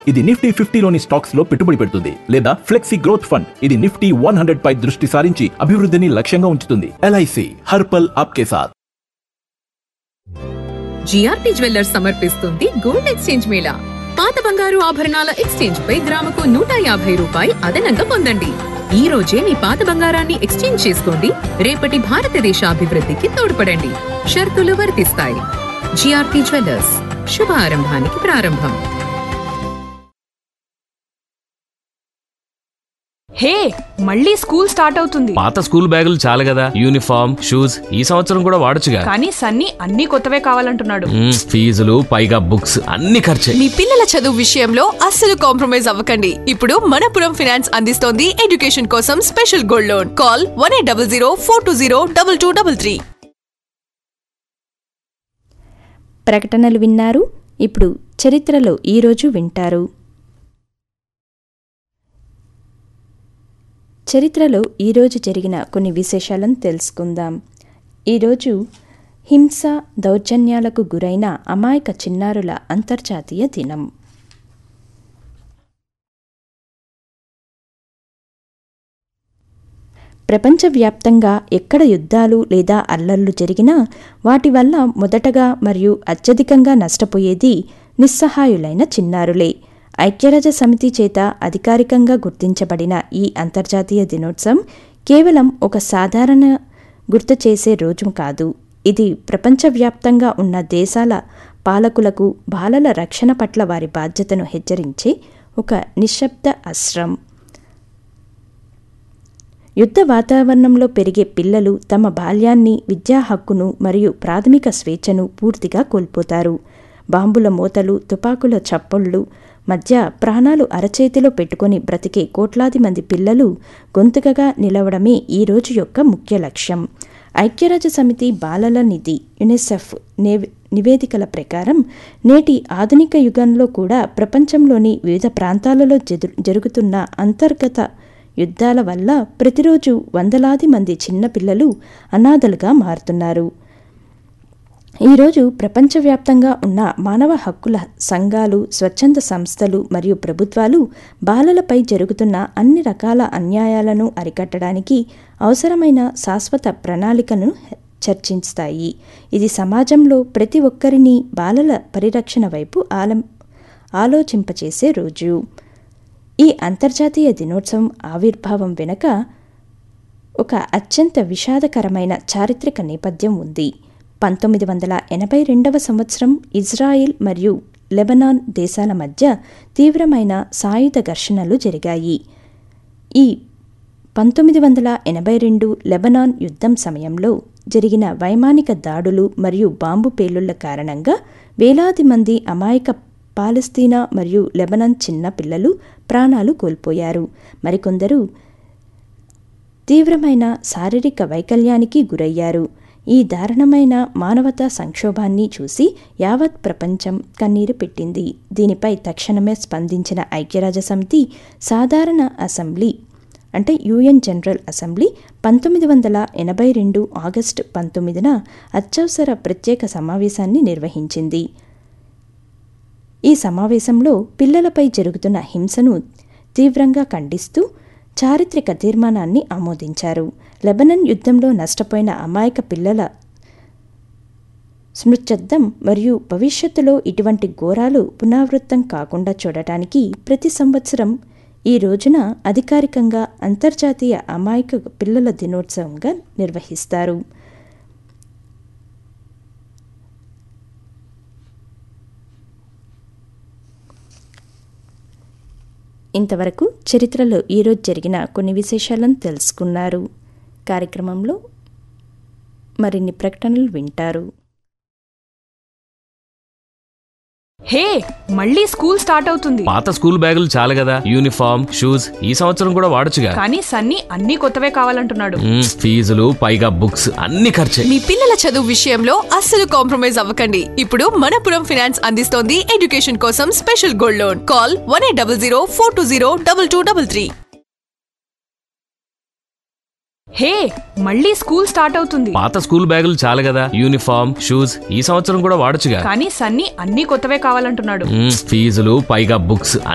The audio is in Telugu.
ఇది నిఫ్టీ ఫిఫ్టీలోని స్టాక్స్ లో పెట్టుబడి పెడుతుంది లేదా ఫ్లెక్సీ గ్రోత్ ఫండ్ ఇది నిఫ్టీ వన్ హండ్రెడ్ పై దృష్టి సారించి అభివృద్ధిని లక్ష్యంగా ఉంచుతుంది ఎల్ఐసి హర్పల్ ఆప్కే సాథ్ జిఆర్పి జ్యువెల్లర్స్ సమర్పిస్తుంది గోల్డ్ ఎక్స్చేంజ్ మేళా పాత బంగారు ఆభరణాల ఎక్స్చేంజ్ పై గ్రాముకు నూట యాభై రూపాయి అదనంగా పొందండి ఈ రోజే మీ పాత బంగారాన్ని ఎక్స్చేంజ్ చేసుకోండి రేపటి భారతదేశ అభివృద్ధికి తోడ్పడండి షరతులు వర్తిస్తాయి జిఆర్పి జ్యువెల్లర్స్ శుభ ఆరంభానికి ప్రారంభం హే మళ్ళీ స్కూల్ స్టార్ట్ అవుతుంది పాత స్కూల్ బ్యాగులు చాలు కదా యూనిఫామ్ షూస్ ఈ సంవత్సరం కూడా వాడొచ్చుగా కానీ సన్నీ అన్ని కొత్తవే కావాలంటున్నాడు మ్మ్, ఫీజులు పైగా బుక్స్ అన్ని ఖర్చే మీ పిల్లల చదువు విషయంలో అస్సలు కాంప్రమైజ్ అవ్వకండి ఇప్పుడు మనపురం ఫైనాన్స్ అందిస్తోంది ఎడ్యుకేషన్ కోసం special gold loan call one eight double zero four two zero double two double three ప్రకటనలు విన్నారు ఇప్పుడు చరిత్రలో ఈరోజు వింటారు చరిత్రలో ఈరోజు జరిగిన కొన్ని విశేషాలను తెలుసుకుందాం ఈరోజు హింస దౌర్జన్యాలకు గురైన అమాయక చిన్నారుల అంతర్జాతీయ దినం ప్రపంచవ్యాప్తంగా ఎక్కడ యుద్ధాలు లేదా అల్లర్లు జరిగినా వాటి వల్ల మొదటగా మరియు అత్యధికంగా నష్టపోయేది నిస్సహాయులైన చిన్నారులే ఐక్యరాజ్య సమితి చేత అధికారికంగా గుర్తించబడిన ఈ అంతర్జాతీయ దినోత్సవం కేవలం ఒక సాధారణ గుర్తు చేసే రోజు కాదు ఇది ప్రపంచవ్యాప్తంగా ఉన్న దేశాల పాలకులకు బాలల రక్షణ పట్ల వారి బాధ్యతను హెచ్చరించే ఒక నిశ్శబ్ద అస్త్రం యుద్ధ వాతావరణంలో పెరిగే పిల్లలు తమ బాల్యాన్ని విద్యా హక్కును మరియు ప్రాథమిక స్వేచ్ఛను పూర్తిగా కోల్పోతారు బాంబుల మూతలు తుపాకుల చప్పుళ్ళు మధ్య ప్రాణాలు అరచేతిలో పెట్టుకొని బ్రతికే కోట్లాది మంది పిల్లలు గొంతుకగా నిలవడమే ఈ రోజు యొక్క ముఖ్య లక్ష్యం ఐక్యరాజ్య సమితి బాలల నిధి యునిసెఫ్ నేవ్- నివేదికల ప్రకారం నేటి ఆధునిక యుగంలో కూడా ప్రపంచంలోని వివిధ ప్రాంతాలలో జదు- జరుగుతున్న అంతర్గత యుద్ధాల వల్ల ప్రతిరోజు వందలాది మంది చిన్నపిల్లలు అనాథలుగా మారుతున్నారు ఈరోజు ప్రపంచవ్యాప్తంగా ఉన్న మానవ హక్కుల సంఘాలు స్వచ్ఛంద సంస్థలు మరియు ప్రభుత్వాలు బాలలపై జరుగుతున్న అన్ని రకాల అన్యాయాలను అరికట్టడానికి అవసరమైన శాశ్వత ప్రణాళికను చర్చిస్తాయి ఇది సమాజంలో ప్రతి ఒక్కరిని బాలల పరిరక్షణ వైపు ఆలం ఆలోచింపచేసే రోజు ఈ అంతర్జాతీయ దినోత్సవం ఆవిర్భావం వెనుక ఒక అత్యంత విషాదకరమైన చారిత్రక నేపథ్యం ఉంది పంతొమ్మిది వందల ఎనభై రెండవ సంవత్సరం ఇజ్రాయిల్ మరియు లెబనాన్ దేశాల మధ్య తీవ్రమైన సాయుధ ఘర్షణలు జరిగాయి ఈ పంతొమ్మిది వందల ఎనభై రెండు లెబనాన్ యుద్ధం సమయంలో జరిగిన వైమానిక దాడులు మరియు బాంబు పేలుళ్ల కారణంగా వేలాది మంది అమాయక పాలస్తీనా మరియు లెబనాన్ చిన్న పిల్లలు ప్రాణాలు కోల్పోయారు మరికొందరు తీవ్రమైన శారీరక వైకల్యానికి గురయ్యారు ఈ దారుణమైన మానవతా సంక్షోభాన్ని చూసి యావత్ ప్రపంచం కన్నీరు పెట్టింది దీనిపై తక్షణమే స్పందించిన ఐక్యరాజ్య సమితి సాధారణ అసెంబ్లీ అంటే యుఎన్ జనరల్ అసెంబ్లీ పంతొమ్మిది వందల ఎనభై రెండు ఆగస్టు పంతొమ్మిదిన అత్యవసర ప్రత్యేక సమావేశాన్ని నిర్వహించింది ఈ సమావేశంలో పిల్లలపై జరుగుతున్న హింసను తీవ్రంగా ఖండిస్తూ చారిత్రక తీర్మానాన్ని ఆమోదించారు లెబనన్ యుద్ధంలో నష్టపోయిన అమాయక పిల్లల స్మృత్యర్థం మరియు భవిష్యత్తులో ఇటువంటి ఘోరాలు పునరావృతం కాకుండా చూడటానికి ప్రతి సంవత్సరం ఈ రోజున అధికారికంగా అంతర్జాతీయ అమాయక పిల్లల దినోత్సవంగా నిర్వహిస్తారు ఇంతవరకు చరిత్రలో ఈరోజు జరిగిన కొన్ని విశేషాలను తెలుసుకున్నారు కార్యక్రమంలో మరిన్ని ప్రకటనలు వింటారు హే మళ్ళీ స్కూల్ స్టార్ట్ అవుతుంది పాత స్కూల్ బ్యాగులు చాలు కదా యూనిఫామ్ షూస్ ఈ సంవత్సరం కూడా వాడొచ్చుగా కానీ సన్నీ అన్ని కొత్తవే కావాలంటున్నాడు మ్మ్, ఫీజులు పైగా బుక్స్ అన్ని ఖర్చే మీ పిల్లల చదువు విషయంలో అస్సలు కాంప్రమైజ్ అవ్వకండి ఇప్పుడు మనపురం ఫైనాన్స్ అందిస్తోంది ఎడ్యుకేషన్ కోసం special gold loan call one eight double zero four two zero double two double three hey మళ్ళీ స్కూల్ స్టార్ట్ అవుతుంది పాత స్కూల్ బ్యాగులు చాలు కదా యూనిఫామ్ షూస్ ఈ సంవత్సరం కూడా వాడొచ్చుగా కానీ సన్నీ అన్ని కొత్తవే కావాలంటున్నాడు మ్మ్, ఫీజులు పైగా బుక్స్